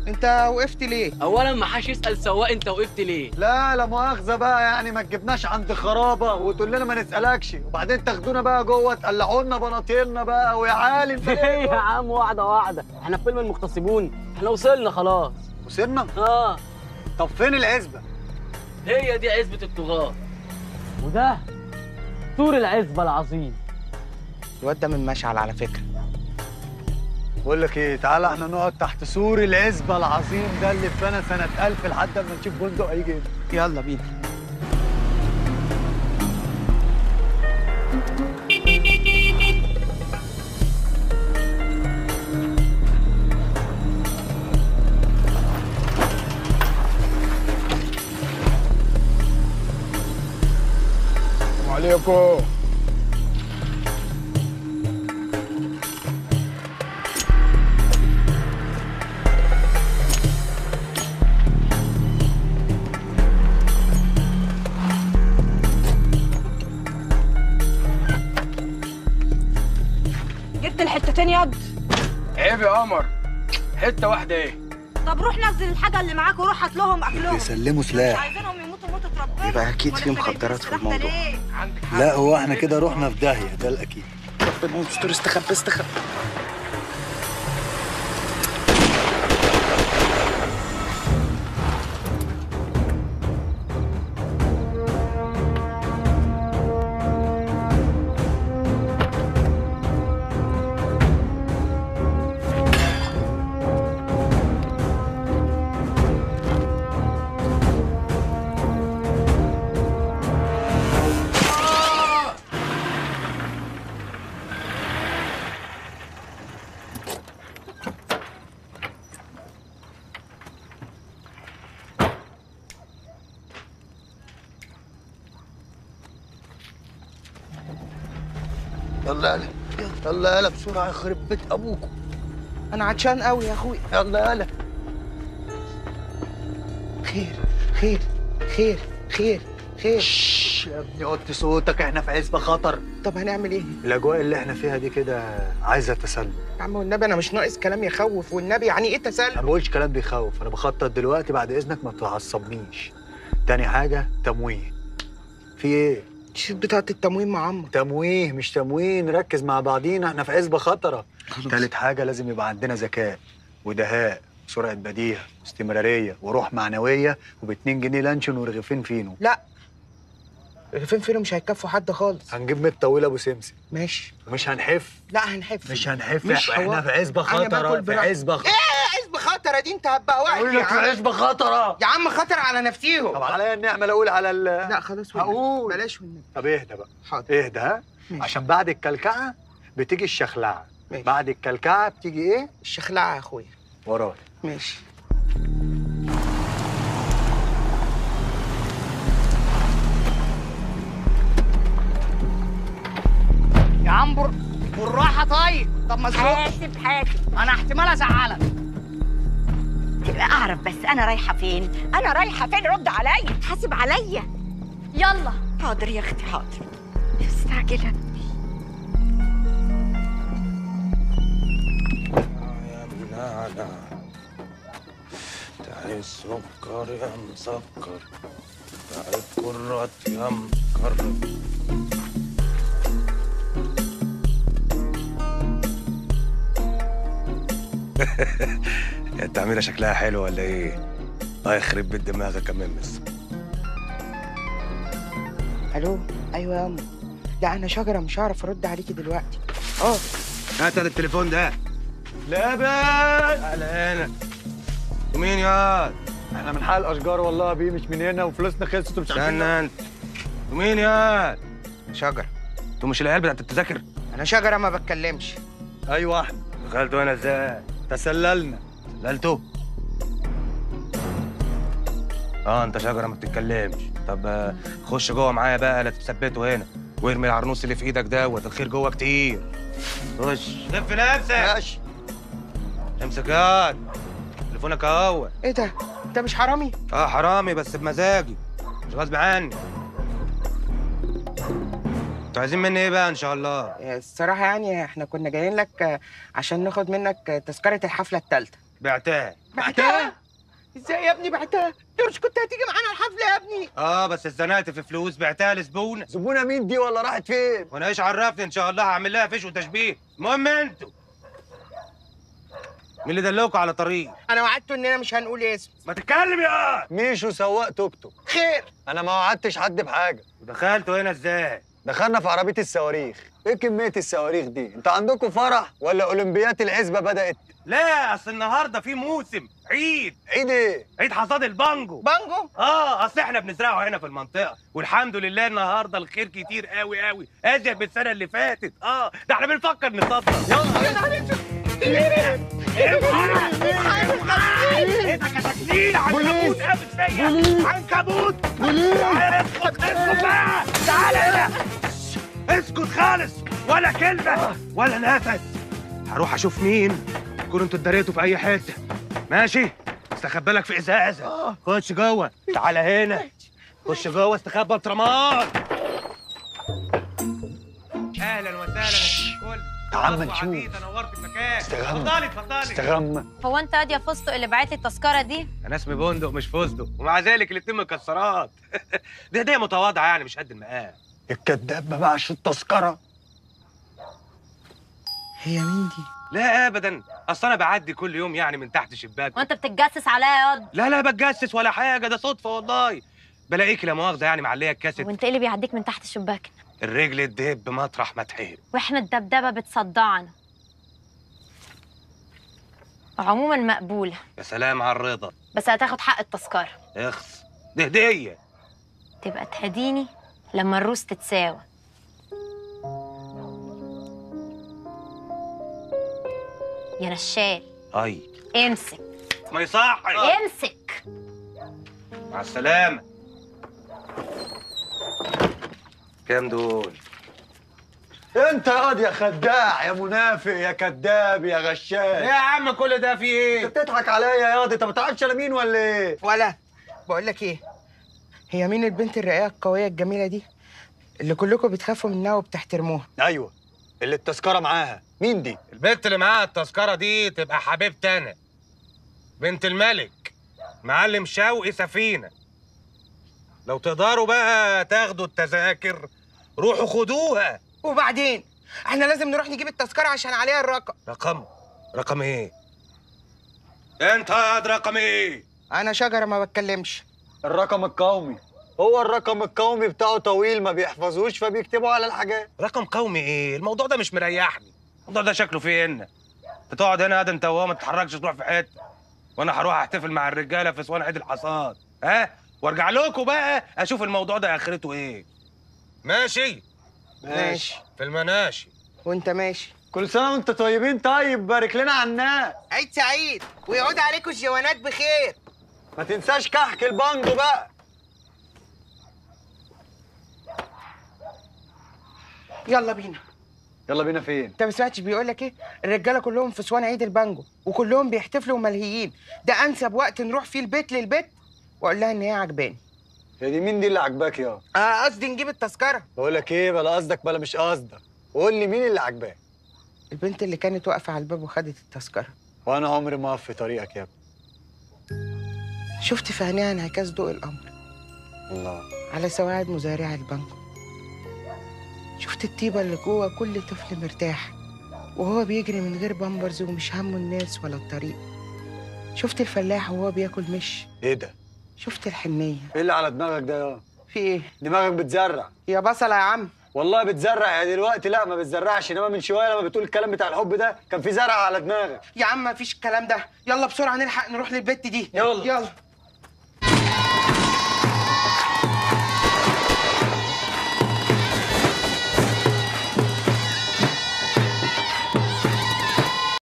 انت وقفت ليه اولا ما حدش يسال سواق انت وقفت ليه لا لا مؤاخذة بقى يعني ما تجيبناش عند خرابة وتقول لنا ما نسألكش وبعدين تاخدونا بقى جوه تقلعوا لنا بناطيلنا بقى ويا عالي انت ايه يا عم واحده واحده احنا في فيلم المغتصبون احنا وصلنا خلاص وصلنا اه طب فين العزبة؟ هي دي عزبه الطغاة وده سور العزبه العظيم الواد ده من مشعل على فكره بقول لك ايه تعالى احنا نقعد تحت سور العزبة العظيم ده اللي اتبنى سنة 1000 لحد ما نشوف بندق هيجي هنا. يلا بينا وعليكم جبت الحتتين يد عيب يا قمر حته واحده ايه طب روح نزل الحاجه اللي معاك وروح هات لهم اكلهم بيسلموا مش سلاح عايزينهم يموتوا موتة ربنا يبقى أكيد في أمال إحنا مخدرات في جايبين السلاح ده الموضوع. ليه؟ عندك حق لا هو احنا كده رحنا في داهية ده الأكيد ربنا يستر استخبى استخبى يلا يلا يلا يلا بسرعة يخرب بيت أبوكم انا عطشان قوي يا اخويا يلا يلا خير خير خير خير خير شش يا ابني وطي صوتك احنا في عزبة خطر طب هنعمل ايه الأجواء اللي احنا فيها دي كده عايزة تسلم يا عم والنبي انا مش ناقص كلام يخوف والنبي يعني ايه انا تسلم ما بقولش كلام بيخوف انا بخطط دلوقتي بعد اذنك ما تعصبنيش تاني حاجه تمويه في ايه شوف بتاعه التموين مع عمك تمويه مش تموين نركز مع بعضينا احنا في عزبه خطره تالت حاجه لازم يبقى عندنا ذكاء ودهاء سرعه بديهه استمراريه وروح معنويه وب 2 جنيه لانشون ورغيفين فينو لا الرغيفين فينو مش هيكفوا حد خالص هنجيب ميت طويله ابو سمسم ماشي ومش هنحف لا هنحف مش هنحف مش احنا حوار. في عزبه أنا باكل خطره في براحتي. عزبه خطره ايه عزبة خطرة دي انت هتبقى اقول يا لك في عم عزبه خطره يا عم خطر على نفسيهم طب عليا النعمه لا اقول على ال لا خلاص والنبي. هقول. بلاش والنبي طب اهدى بقى حاضر اهدى ها ماشي. عشان بعد الكلكعه بتيجي الشخلعه ماشي. بعد الكلكعه بتيجي ايه الشخلعة يا اخويا وراك ماشي يا عم بر... بالراحة طيب طب ما تزقش حاسب حاسب أنا احتمال أزعلك تبقى اعرف بس انا رايحه فين انا رايحه فين رد عليا حاسب عليا يلا حاضر يا اختي حاضر مستعجله يا منعنع تعالي السكر يا مسكر تعالي الكرات يا مكرر يا التعميرة شكلها حلو ولا ايه؟ الله يخرب بيت دماغك يا ممس الو ايوه يا امي لا انا شجره مش هعرف ارد عليكي دلوقتي اه هات هذا التليفون ده لا بس تعالى هنا ومين يا احنا من حال الاشجار والله بيه مش من هنا وفلوسنا خلصت ومش عارفين استنى انت ومين يا شجره انتوا مش العيال بتاعت التذاكر انا شجره ما بتكلمش ايوه احنا دخلتوا هنا ازاي؟ تسللنا سللتوا؟ اه انت شجره ما بتتكلمش طب آه، خش جوه معايا بقى لا تثبته هنا وارمي العرنوس اللي في ايدك دوت الخير جوه كتير خش لف نفسك ماشي امسك ياد تليفونك اهو ايه ده انت مش حرامي اه حرامي بس بمزاجي مش غصب عني انتوا عايزين مني ايه بقى ان شاء الله الصراحه يعني احنا كنا جايين لك آه، عشان ناخد منك آه، تذكره الحفله الثالثه بعتها بعتها ازاي يا ابني بعتها انت مش كنت هتيجي معانا الحفله يا ابني اه بس اتزنقت في فلوس بعتها لزبون زبونه مين دي ولا راحت فين وانا ايش عرفني ان شاء الله هعمل لها فيش وتشبيه المهم انتوا مين اللي دلوكوا على طريق انا وعدته اننا مش هنقول اسم ما تتكلم يا ميشو سواق توك توك خير انا ما وعدتش حد بحاجه ودخلتوا هنا ازاي دخلنا في عربيه الصواريخ ايه كميه الصواريخ دي انت عندكم فرح ولا اولمبيات العزبه بدات لا اصل النهارده في موسم عيد عيد ايه عيد حصاد البانجو بانجو اه اصل احنا بنزرعه هنا في المنطقه والحمد لله النهارده الخير كتير قوي قوي ازيد من السنه اللي فاتت اه ده احنا بنفكر نصدر ايه ده كتاكيل عنكبوت قابض فيا عنكبوت اسكت اسكت بقى تعالى هنا اسكت خالص ولا كلمه ولا نفس هروح اشوف مين تكونوا انتوا اتدريتوا في اي حته ماشي استخبى لك في ازازه خش جوه تعالى هنا خش جوه استخبى بطرمان اهلا وسهلا يا ست الكل تعال خطوة نشوف. عديدة، نورت المكان استغم. اتفضلي اتفضلي استغمى هو انت قاضي يا فستق اللي بعت لي التذكره دي انا اسمي بندق مش فستق ومع ذلك الاتنين مكسرات دي هديه متواضعه يعني مش قد المقام الكداب ما باعش التذكره هي مين دي لا ابدا اصل انا بعدي كل يوم يعني من تحت شباك وانت بتتجسس عليا يا قاضي لا لا بتجسس ولا حاجه ده صدفه والله بلاقيك لا مؤاخذه يعني معليه الكاسيت وانت ايه اللي بيعديك من تحت الشباك الرجل تدب مطرح ما تحب واحنا الدبدبه بتصدعنا عموما مقبوله يا سلام على الرضا بس هتاخد حق التذكره اخس دي هديه تبقى تهديني لما الروس تتساوى يا نشال اي امسك ما يصحي امسك مع السلامه كام دول انت ياض يا خداع يا منافق يا كذاب يا غشاش يا عم كل ده في ايه انت بتضحك عليا ياض انت ما بتعرفش انا مين ولا ايه ولا بقول لك ايه هي مين البنت الرقيقه القويه الجميله دي اللي كلكم بتخافوا منها وبتحترموها ايوه اللي التذكره معاها مين دي البنت اللي معاها التذكره دي تبقى حبيبتي انا بنت الملك معلم شوقي سفينه لو تقدروا بقى تاخدوا التذاكر روحوا خدوها وبعدين احنا لازم نروح نجيب التذكره عشان عليها الرقم رقم رقم ايه انت يا رقم ايه انا شجره ما بتكلمش الرقم القومي هو الرقم القومي بتاعه طويل ما بيحفظوش فبيكتبوا على الحاجات رقم قومي ايه الموضوع ده مش مريحني الموضوع ده شكله فيه هنا تقعد هنا هذا انت وهو ما تتحركش تروح في حته وانا هروح احتفل مع الرجاله في اسوان عيد الحصاد ها وارجع لكم بقى اشوف الموضوع ده اخرته ايه ماشي ماشي في المناشي وانت ماشي كل سنه وانت طيبين طيب بارك لنا على الناس عيد سعيد ويعود عليكم الجوانات بخير ما تنساش كحك البانجو بقى يلا بينا يلا بينا فين انت ما سمعتش بيقول لك ايه الرجاله كلهم في اسوان عيد البانجو وكلهم بيحتفلوا وملهيين ده انسب وقت نروح فيه البيت للبيت واقول لها ان هي عجباني هي دي مين دي اللي عجباك يا اه قصدي نجيب التذكره بقول لك ايه بلا قصدك بلا مش قصدك قول لي مين اللي عجباك البنت اللي كانت واقفه على الباب وخدت التذكره وانا عمري ما اقف في طريقك يا ابني شفت في عينيها انعكاس ضوء القمر الله على سواعد مزارع البانجو شفت الطيبة اللي جوه كل طفل مرتاح وهو بيجري من غير بامبرز ومش همه الناس ولا الطريق شفت الفلاح وهو بياكل مش ايه ده شفت الحنية ايه اللي على دماغك ده يا في ايه دماغك بتزرع يا بصلة يا عم والله بتزرع يا دلوقتي لا ما بتزرعش انما من شويه لما بتقول الكلام بتاع الحب ده كان في زرع على دماغك يا عم مفيش الكلام ده يلا بسرعة نلحق نروح للبت دي يلا. يلا